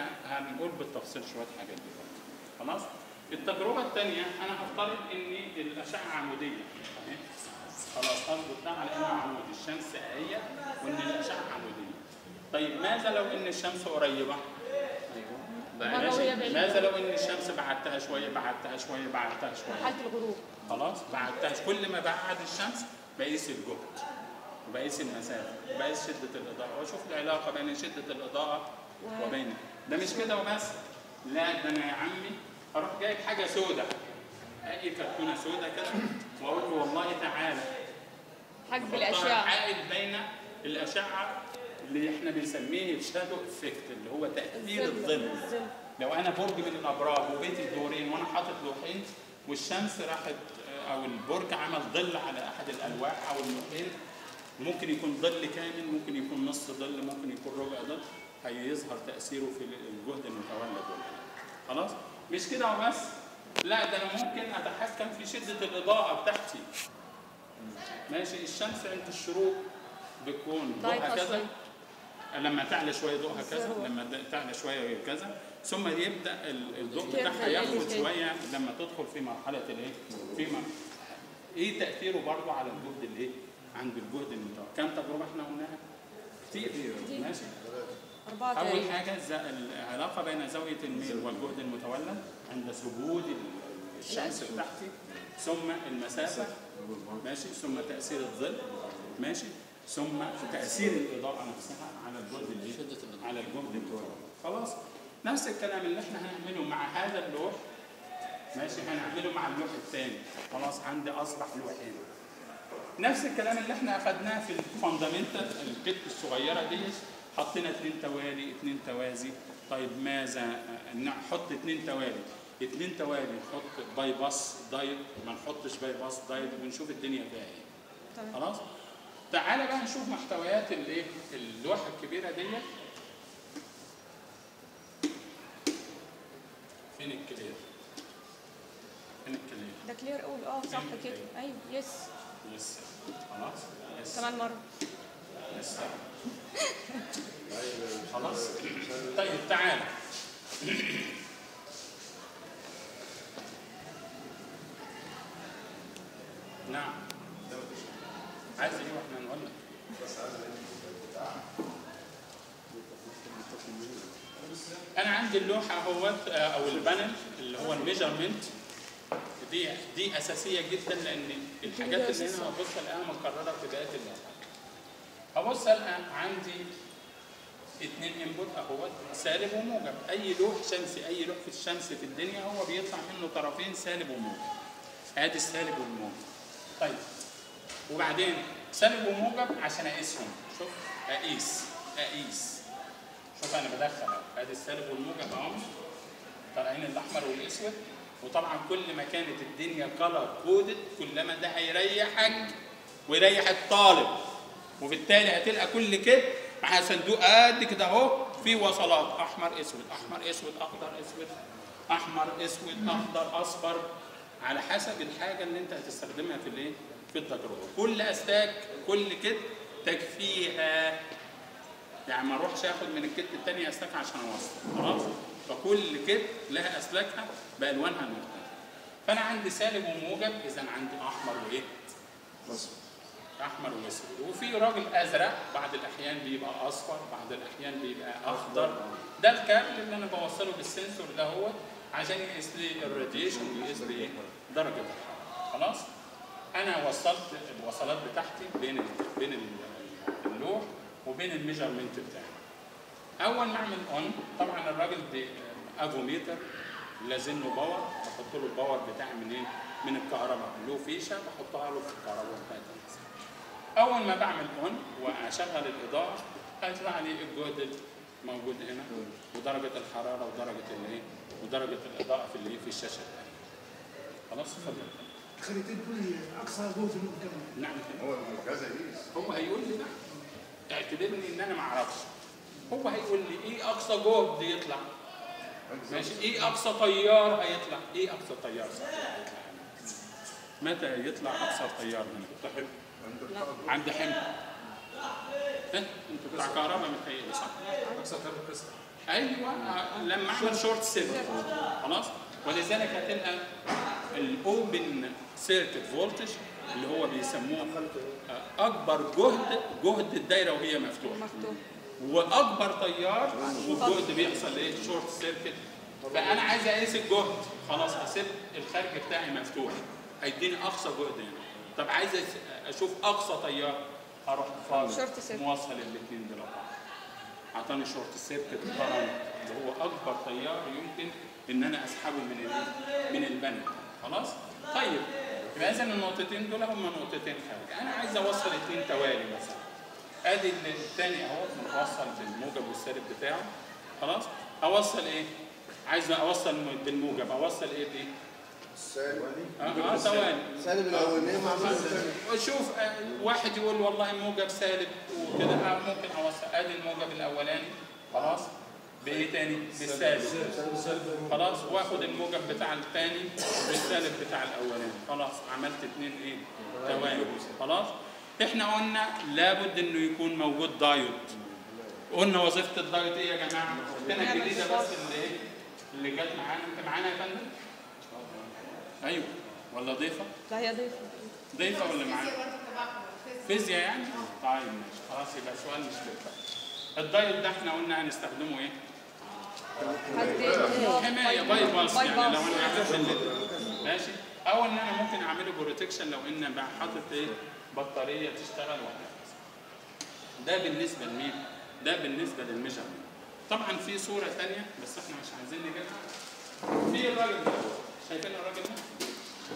هنقول بالتفصيل شويه حاجات دلوقتي خلاص التجربه الثانيه انا هفترض ان الاشعه عموديه أهي. خلاص اظبط ده على انها عمود الشمس هي وان الاشعه عموديه طيب ماذا لو ان الشمس قريبه ما ماشي. لو هي بعيدة؟ ماذا لو ان الشمس بعدتها شويه بعدتها شويه بعدتها شويه حاله الغروب خلاص بعدتها كل ما بعد الشمس بقيس الجهد وبقيس المسافه وبقيس شده الاضاءه واشوف العلاقه بين شده الاضاءه وبين ده مش كده وبس لا ده انا يا عمي اروح جايب حاجه سوداء اي كرتونه سوداء كده واقول له والله تعالى حجب حطها الاشعه حائل بين الاشعه اللي احنا بنسميه الشادو افكت اللي هو تاثير الظل الظل لو انا برج من الابراج وبيتي دورين وانا حاطط لوحين والشمس راحت او البرج عمل ظل على احد الالواح او اللوحين ممكن يكون ظل كامل ممكن يكون نص ظل ممكن يكون ربع ظل هيظهر تاثيره في الجهد المتولد والكلام. خلاص مش كده وبس لا ده انا ممكن اتحكم في شده الاضاءه بتاعتي ماشي الشمس عند الشروق بتكون ضعيفة ضوءها كذا شوية. لما تعلى شويه ضوءها كذا الذروة. لما د- تعلى شويه كذا ثم يبدا ال- الضوء يختلف بتاعها ال ياخد LED. شويه لما تدخل في مرحله الايه؟ في م- ايه تاثيره برضه على الجهد الايه؟ عند الجهد المتوقع كم تجربه احنا قلناها؟ كتير كتير. ماشي اربعه اول تقريبا حاجه الز- العلاقه بين زاويه الميل والجهد المتولد عند ثبوت ال- الشمس الأشعة. بتاعتي ثم المسافه ماشي ثم تاثير الظل ماشي ثم تاثير الاضاءه نفسها على الجهد الايه؟ شدة الإضاءة. على الجهد المتولد خلاص نفس الكلام اللي احنا هنعمله مع هذا اللوح ماشي هنعمله مع اللوح الثاني خلاص عندي اصبح لوحين نفس الكلام اللي احنا اخدناه في الفاندامنتال الكت الصغيره دي حطينا اثنين توالي اثنين توازي طيب ماذا نحط اثنين توالي اثنين توالي نحط باي باس دايت ما نحطش باي باس دايت ونشوف الدنيا فيها ايه تمام خلاص تعالى بقى نشوف محتويات الايه اللوحه الكبيره دي فين الكلير فين الكلير ده كلير قوي اه صح كده ايوه يس لسه خلاص لسه كمان مره لسه خلاص طيب تعالى نعم عايز ايه واحنا نقول لك انا عندي اللوحه اهوت آه، او البانل اللي هو الميجرمنت دي دي اساسيه جدا لان الحاجات اللي هنا هبص الاقيها مكرره في بقيه اللوحه هبص الان عندي اتنين انبوت اهوت سالب وموجب اي لوح شمسي اي لوح في الشمس في الدنيا هو بيطلع منه طرفين سالب وموجب ادي السالب والموجب طيب وبعدين سالب وموجب عشان اقيسهم شوف اقيس اقيس شوف انا بدخل أهو. ادي السالب والموجب اهو طالعين الاحمر والاسود وطبعا كل ما كانت الدنيا كلر كودد كلما ده هيريحك ويريح الطالب وبالتالي هتلقى كل كده مع صندوق قد كده اهو في وصلات احمر اسود احمر اسود اخضر اسود احمر اسود اخضر اصفر على حسب الحاجه اللي انت هتستخدمها في الايه في التجربه كل اسلاك كل كت تكفيها يعني ما اروحش اخد من الكت الثانيه اسلاك عشان اوصل خلاص فكل كت لها اسلاكها بالوانها المختلفه فانا عندي سالب وموجب اذا عندي احمر وايه احمر واسود وفي راجل ازرق بعض الاحيان بيبقى اصفر بعض الاحيان بيبقى اخضر ده الكابل اللي انا بوصله بالسنسور ده هو عشان يقيس لي الراديشن ويقيس لي إيه؟ درجه الحراره خلاص انا وصلت الوصلات بتاعتي بين ال- بين ال- اللوح وبين الميجرمنت بتاعي اول ما اعمل اون طبعا الراجل دي افوميتر لازم له باور بحط له الباور بتاعي من ايه؟ من الكهرباء له فيشه بحطها له في الكهرباء بتاعتي اول ما بعمل اون واشغل الاضاءه هيطلع لي الجهد موجود هنا ودرجه الحراره ودرجه الايه ودرجه الاضاءه في اللي في الشاشه الثانيه خلاص اتفضل خليتين كل اقصى جهد ممكن نعم كده. هو المركزة يقيس هو هيقول لي ده اعتبرني ان انا ما اعرفش هو هيقول لي ايه اقصى جهد يطلع ماشي ايه اقصى تيار هيطلع ايه اقصى تيار صح هيطلع متى يطلع اقصى تيار هنا عند حمل ها انتوا بتاع كهرباء متهيألي صح أقصى كام قسط؟ ايوه آه، لما اعمل شورت سيركت خلاص ولذلك هتلقى الاوبن سيركت فولتج اللي هو بيسموه آه، اكبر جهد جهد الدايره وهي مفتوحه مفتوح واكبر تيار والجهد بيحصل ايه شورت سيركت فانا عايز اقيس الجهد خلاص هسيب الخارج بتاعي مفتوح هيديني اقصى جهد هنا طب عايز أس- اشوف اقصى تيار هروح فاضي شورت سيركت. موصل الاثنين دول ببعض اعطاني شورت سيركت كرنت اللي هو اكبر تيار يمكن ان انا اسحبه من ال- من البنك خلاص طيب يبقى اذا النقطتين دول هم نقطتين خارج انا عايز اوصل اثنين توالي مثلا ادي الثاني اهو متوصل بالموجب والسالب بتاعه خلاص اوصل ايه عايز اوصل م- بالموجب اوصل ايه بايه اه اه ثواني سالب الاولانيه مع شوف آه، واحد يقول والله موجب سالب وكده آه، ممكن اوصل ادي الموجب الاولاني خلاص بايه تاني بالسالب خلاص واخد الموجب بتاع الثاني بالسالب بتاع الاولاني خلاص عملت اتنين ايه توالي خلاص احنا قلنا لابد انه يكون موجود دايود قلنا وظيفه الدايود ايه يا جماعه هنا الجديده بس اللي ايه اللي جت معانا انت معانا يا فندم ايوه ولا ضيفه لا هي ضيفة ضيفه ولا معانا فيزياء يعني طيب ماشي خلاص يبقى سؤال مش بالفعل الدايود ده احنا قلنا هنستخدمه ايه حاجتين حمايه باي باس باي يعني لو باس. انا عامل ال- ماشي او ان انا ممكن اعمله بروتكشن لو ان بقى حاطط ايه بطاريه تشتغل وهكذا ده بالنسبه لمين؟ ده بالنسبه للميجرمنت طبعا في صوره ثانيه بس احنا مش عايزين نجيبها في الراجل ده شايفين الراجل ده؟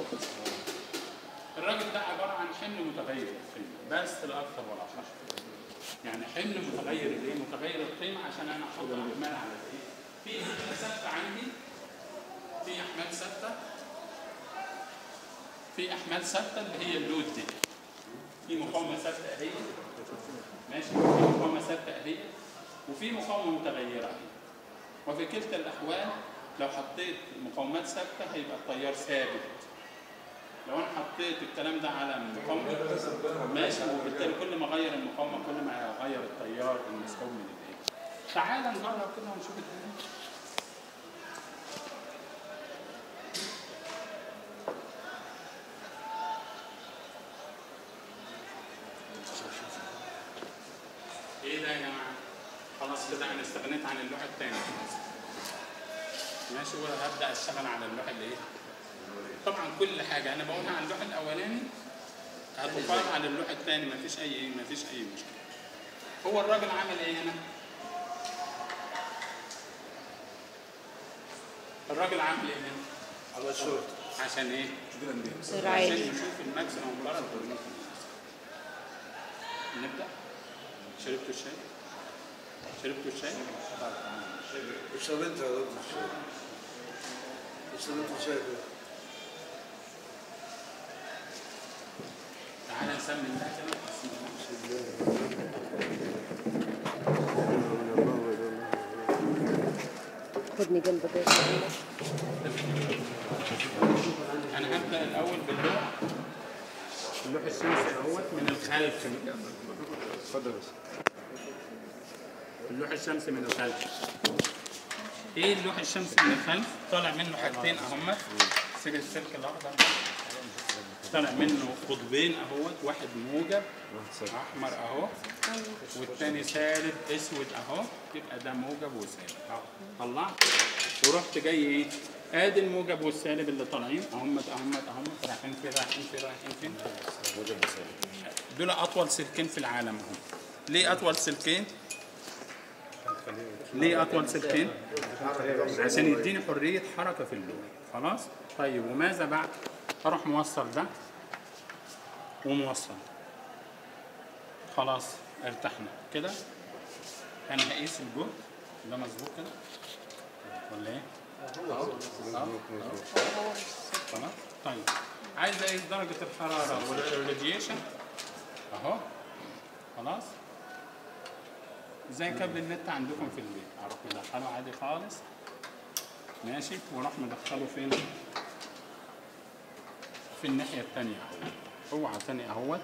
الراجل ده عباره عن حمل متغير القيمه بس لا اكثر ولا اقل يعني حمل متغير الايه؟ متغير القيمه عشان انا احط احمال على الايه؟ في احمال ثابته عندي في احمال ثابته في احمال ثابته اللي هي اللود دي في مقاومه ثابته اهي ماشي في مقاومه ثابته اهي وفي مقاومه متغيره اهي وفي كلتا الاحوال لو حطيت مقاومات ثابته هيبقى التيار ثابت لو انا حطيت الكلام ده على مقاومه ماشي وبالتالي كل ما اغير المقاومه كل ما اغير التيار المسحوب من الايه تعال نجرب كده ونشوف الدنيا ايه ده يا جماعه خلاص كده انا استغنيت عن اللوح الثاني ماشي وهبدا اشتغل على اللوح اللي ايه طبعا كل حاجه انا بقولها على اللوح الاولاني هتقال على اللوح الثاني مفيش اي مفيش اي مشكله هو الراجل عمل ايه هنا الراجل عامل ايه هنا على الشورت عشان ايه سر عشان عالي نشوف الماكسيمم كارنت نبدا شربتوا الشاي شربتوا الشاي اشرب انت يا دكتور الشاي اشرب انت الشاي كده تعالى نسمي الله كده بسم الله خدني جنبك يا انا هبدا الاول باللوح اللوح الشمسي اهوت من الخلف اتفضل بس اللوح الشمسي من الخلف ايه اللوح الشمسي من الخلف طالع منه حاجتين اهمت سيب السلك الاخضر طالع منه قطبين اهوت واحد موجب احمر اهو والتاني سالب اسود اهو يبقى ده موجب وسالب اهو طلعت ورحت جاي ايه ادي الموجب والسالب اللي طالعين اهمت اهمت اهمت رايحين فين رايحين فين رايحين فين دول اطول سلكين في العالم اهو ليه اطول سلكين ليه اطول سلكين عشان يديني حريه حركه في اللون خلاص طيب وماذا بعد اروح موصل ده وموصل خلاص ارتحنا كده انا هقيس الجهد ده مظبوط كده ولا ايه خلاص طيب عايز اقيس درجه الحراره والراديشن اهو خلاص زي كابل النت عندكم في البيت اروح مدخله عادي خالص ماشي واروح مدخله فين في الناحيه الثانيه اهو اوعى تاني اهوت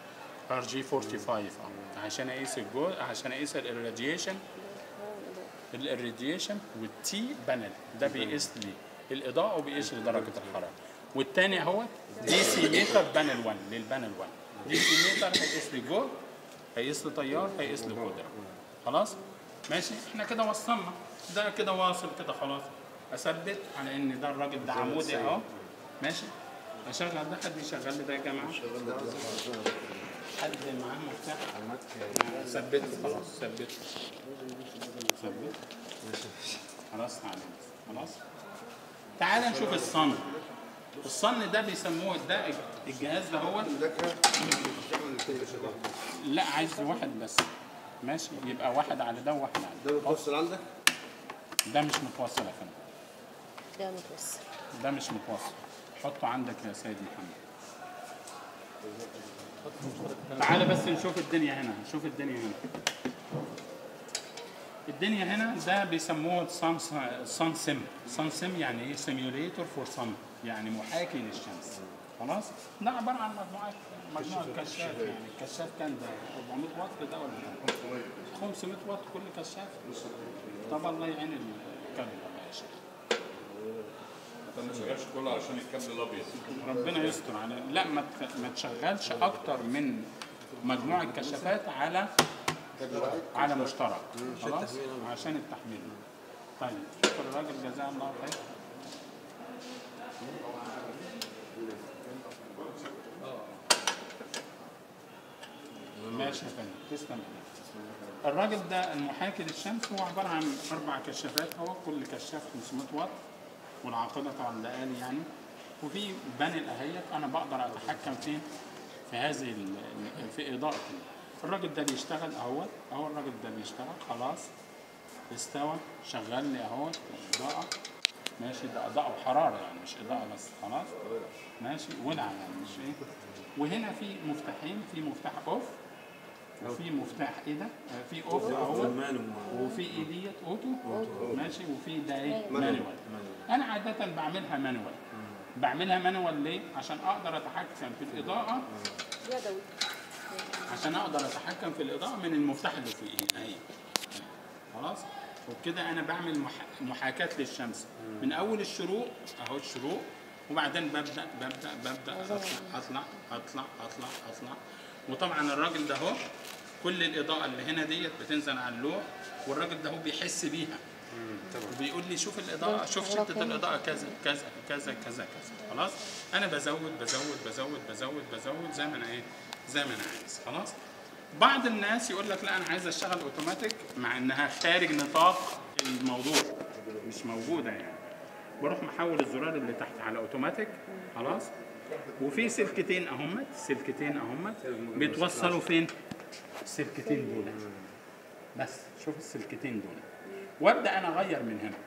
ار جي 45 اهو عشان اقيس الجو عشان اقيس الراديشن الراديشن والتي بانل ده بيقيس لي الاضاءه وبيقيس لي درجه الحراره والتاني اهو دي سي ميتر بانل 1 للبانل 1 دي سي ميتر هيقيس لي جهد هيقيس لي تيار هيقيس لي قدره خلاص ماشي احنا كده وصلنا ده كده واصل كده خلاص اثبت على ان ده الراجل ده عمودي اهو ماشي اشغل ده حد يشغل لي ده يا جماعه حد معاه مفتاح ثبت خلاص ثبت ثبت خلاص تعالى خلاص تعال نشوف الصن الصن ده بيسموه ده الجهاز ده هو لا عايز واحد بس ماشي يبقى واحد على ده وواحد على ده ده بتوصل عندك؟ ده مش متوصل يا فندم ده متوسط ده مش متوصل حطه عندك يا سيد محمد تعالى بس نشوف الدنيا هنا نشوف الدنيا هنا الدنيا هنا ده بيسموه صن صن سيم صن سيم يعني ايه سيميوليتور فور صن يعني محاكي للشمس خلاص ده عباره عن مجموعات مجموعه كشاف يعني الكشاف كان ده 400 واط ده ولا كام؟ 500 واط كل كشاف طب الله يعين الكلب يا شيخ ما تشغلش كله عشان الكابل الابيض ربنا يستر على لا ما ت- ما تشغلش اكتر من مجموعه كشافات على على مشترك خلاص عشان التحميل طيب شوف الراجل جزاه الله خير ماشي يا فندم تسلم الراجل ده المحاكي للشمس هو عباره عن اربع كشافات هو كل كشاف 500 واط والعاقده طبعا ده آلي يعني وفي بانل اهيت انا بقدر اتحكم فين في هذه ال- ال- في اضاءه ال- الراجل ده بيشتغل اهوت اهو الراجل ده بيشتغل خلاص استوى شغل لي اهوت اضاءه ماشي ده اضاءه وحراره يعني مش اضاءه بس خلاص ماشي ولع يعني مش ايه وهنا في مفتاحين في مفتاح اوف وفي مفتاح ايه ده آه، في اوف اهو وفي ايه ديت اوتو ماشي وفي ده ايه مانوال انا عاده بعملها مانوال بعملها مانوال ليه عشان اقدر اتحكم في الاضاءه يدوي عشان اقدر اتحكم في الاضاءه من المفتاح اللي في ايه اهي خلاص وبكده انا بعمل مح- محاكاه للشمس من اول الشروق اهو الشروق وبعدين ببدا ببدا ببدا اطلع اطلع اطلع اطلع اطلع وطبعا الراجل ده اهو كل الاضاءه اللي هنا ديت بتنزل على اللوح والراجل ده هو بيحس بيها وبيقول لي شوف الاضاءه شوف شده الاضاءه كذا كذا كذا كذا كذا خلاص انا بزود بزود بزود بزود بزود زي ما انا ايه زي ما انا عايز خلاص بعض الناس يقول لك لا انا عايز اشتغل اوتوماتيك مع انها خارج نطاق الموضوع مش موجوده يعني بروح محول الزرار اللي تحت على اوتوماتيك خلاص وفي سلكتين اهمت سلكتين اهمت بيتوصلوا فين السلكتين دول بس شوف السلكتين دول وابدا انا اغير من هنا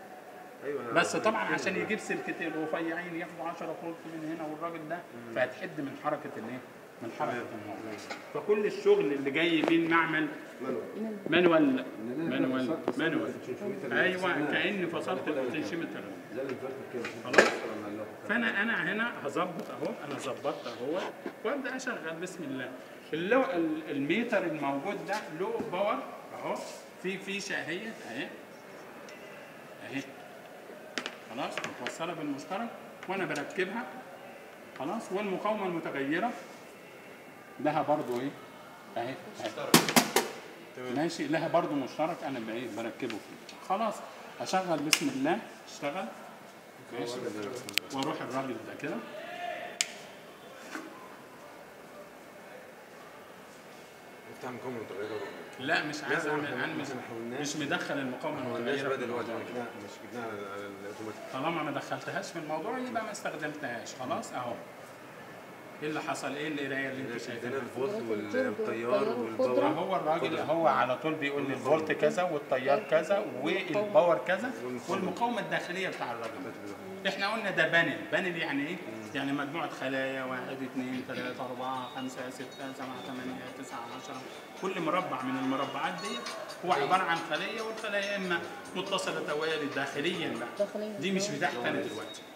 بس طبعا عشان يجيب سلكتين رفيعين ياخدوا 10 فولت من هنا والراجل ده فهتحد من حركه الايه؟ من حركه الموضوع فكل الشغل اللي جاي من معمل مانوال مانوال مانوال ايوه كاني فصلت البوتنشيومتر خلاص فانا انا هنا هظبط اهو انا ظبطت اهو وابدا اشغل بسم الله اللو ال- الميتر الموجود ده له باور اهو في فيشه اهي اهي اهي خلاص متوصله بالمشترك وانا بركبها خلاص والمقاومه المتغيره لها برضو ايه اهي اهي ماشي لها برضو مشترك انا بايه بركبه فيه خلاص اشغل بسم الله اشتغل ماشي واروح الراجل ده كده افتح مقاومة متغيرة لا مش عايز اعمل انا مش مش مدخل المقاومه ما المتغيره عملناش في بقى دلوقتي الموضوع. احنا جبناها مش جبناها على على الاوتوماتيك طالما ما دخلتهاش في الموضوع يبقى ما استخدمتهاش خلاص اهو ايه اللي حصل ايه القرايه اللي انت ادينا شايفها الفولت والتيار والتيار والباور هو الراجل هو على طول بيقول لي الفولت كذا والتيار كذا والباور كذا والمقاومه الداخليه بتاع الراجل احنا قلنا ده بانل بانل يعني ايه؟ يعني مجموعه خلايا واحد اثنين ثلاثة أربعة خمسة ستة سبعة ثمانية تسعة عشرة كل مربع من المربعات دي هو عبارة عن خلية والخلايا إما متصلة توالي داخليا بقى داخليا. دي مش بتاعتي أنا دلوقتي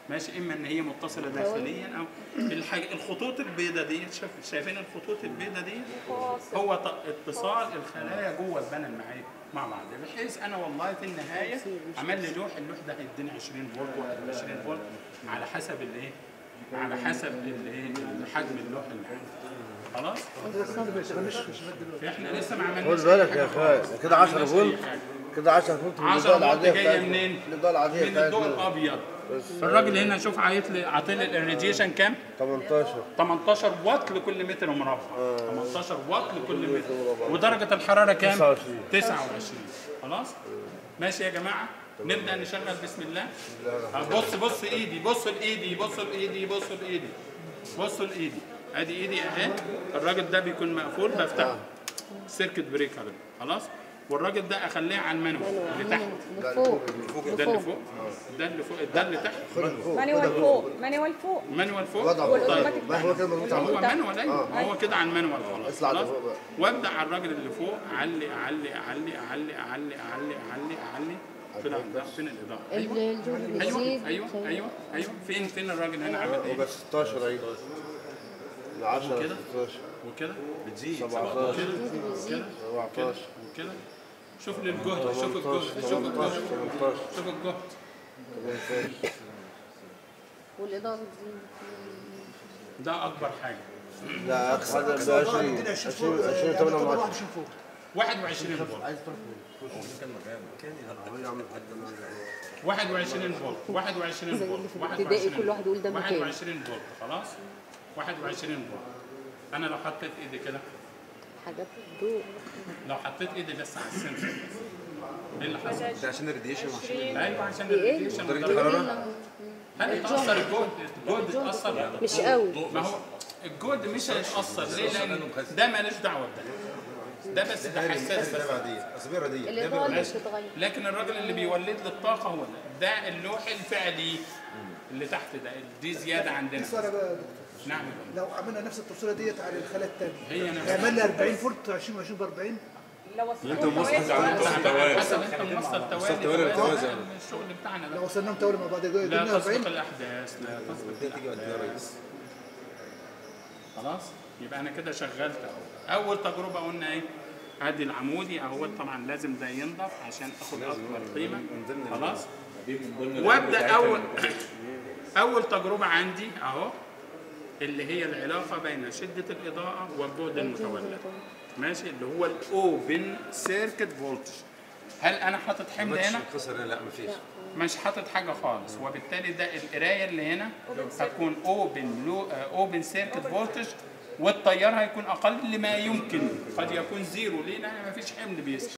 ماشي اما ان هي متصله داخليا او الحاجة الخطوط البيضاء دي شايف شايفين الخطوط البيضاء دي هو ط- اتصال الخلايا جوه البنى المعايا مع بعض بحيث انا والله في النهايه عمل لي لوح اللوح ده هيديني 20 فولت ولا 20 فولت على حسب الايه على حسب الايه حجم اللوح اللي عندي خلاص ما يشتغلش في الشباب دلوقتي احنا لسه ما عملناش خد بالك أي يا حاجة اخويا خالص. كده ما 10 عملناش فولت أي حاجة. كده 10 فولت من 10 الإضاءة فولت العادية جايه بتاعتنا. منين؟ الإضاءة العادية من الضوء بتاعتنا الابيض الراجل هنا شوف عايط لي عاطي لي الراديشن كام؟ 18 18 واط لكل متر مربع 18 واط لكل متر ودرجه الحراره كام 29. 29 خلاص ماشي يا جماعه نبدا نشغل بسم الله آه، بص بص ايدي بص لايدي بص لايدي بص لايدي بص لايدي ادي ايدي اهي الراجل ده بيكون مقفول بفتحه سيركت بريكر خلاص والراجل ده اخليه على المانوال اللي تحت لفوق ده اللي فوق ده اللي فوق ده اللي تحت مانيوال فوق مانيوال فوق مانوال فوق وضع طيب والأوتوماتيك ما هو كده مربوط هو على مانوال ايوه هو كده على المانوال خلاص اطلع خلاص لفوق بقى. وابدا على الراجل اللي فوق علي علي علي علي علي علي علي علي فين الإضاءة؟ فين الاضاءه ايوه الجهد ايوه بيزيد ايوه ايوه ايوه فين فين الراجل هنا عامل ايه وبس 16 اهي من 10 كده؟ 16 وكده بتزيد 17 وكده وكده 17 وكده شوف لي الجهد شوف الجهد شوف 18 الجهد 18 شوف الجهد 18 والإضاءة بتزيد ده اكبر حاجه لا اقصى حاجه ب 20 20 20 8 من 10 21 فوق 21 فولت عايز تروح فين؟ يا عم الحاج انا عايز 21 فولت 21 زي فولت اللي في 21 الابتدائي كل واحد يقول ده مكان. 21 فولت خلاص 21 فولت انا لو حطيت ايدي كده حاجات ضوء لو حطيت ايدي بس على السنسور ايه اللي حصل؟ ده عشان الراديشن وعشان ايوه عشان بيقل. الراديشن درجة والدرجة. الحرارة هل اتأثر الجهد؟ الجهد اتأثر مش قوي ما هو الجهد مش هيتأثر ليه؟ لأن ده مالوش دعوة بده ده بس ده حساس بس عادية أسابيع عادية الإضاءة اللي بتتغير لكن الراجل اللي بيولد لي الطاقة هو ده ده اللوح الفعلي اللي تحت ده دي زيادة عندنا السؤال بقى يا دكتور نعم لو عملنا نفس التفصيله ديت على الخلايا الثانيه هي نفس يعمل لي 40 فولت 20 20 ب 40 لو وصلت انت موصل على حسب انت موصل توالي توالي توالي توازي. الشغل بتاعنا لو ده وصلناهم تولي مع بعض يقول لا لنا تسبق 40 الاحداث لا تسبق تيجي بعد كده يا ريس خلاص يبقى انا كده شغلت اهو اول تجربه قلنا ايه ادي العمودي اهو طبعا لازم ده ينضف عشان اخد اكبر قيمه خلاص وابدا اول اول تجربه عندي اهو اللي هي العلاقه بين شده الاضاءه والجهد المتولد ماشي اللي هو الاوبن سيركت فولتج هل انا حاطط حمل هنا خسر لا مفيش مش حاطط حاجه خالص وبالتالي ده القرايه اللي هنا هتكون اوبن لو اوبن سيركت فولتج والتيار هيكون اقل ما يمكن قد يكون زيرو ليه لان مفيش حمل بيسحب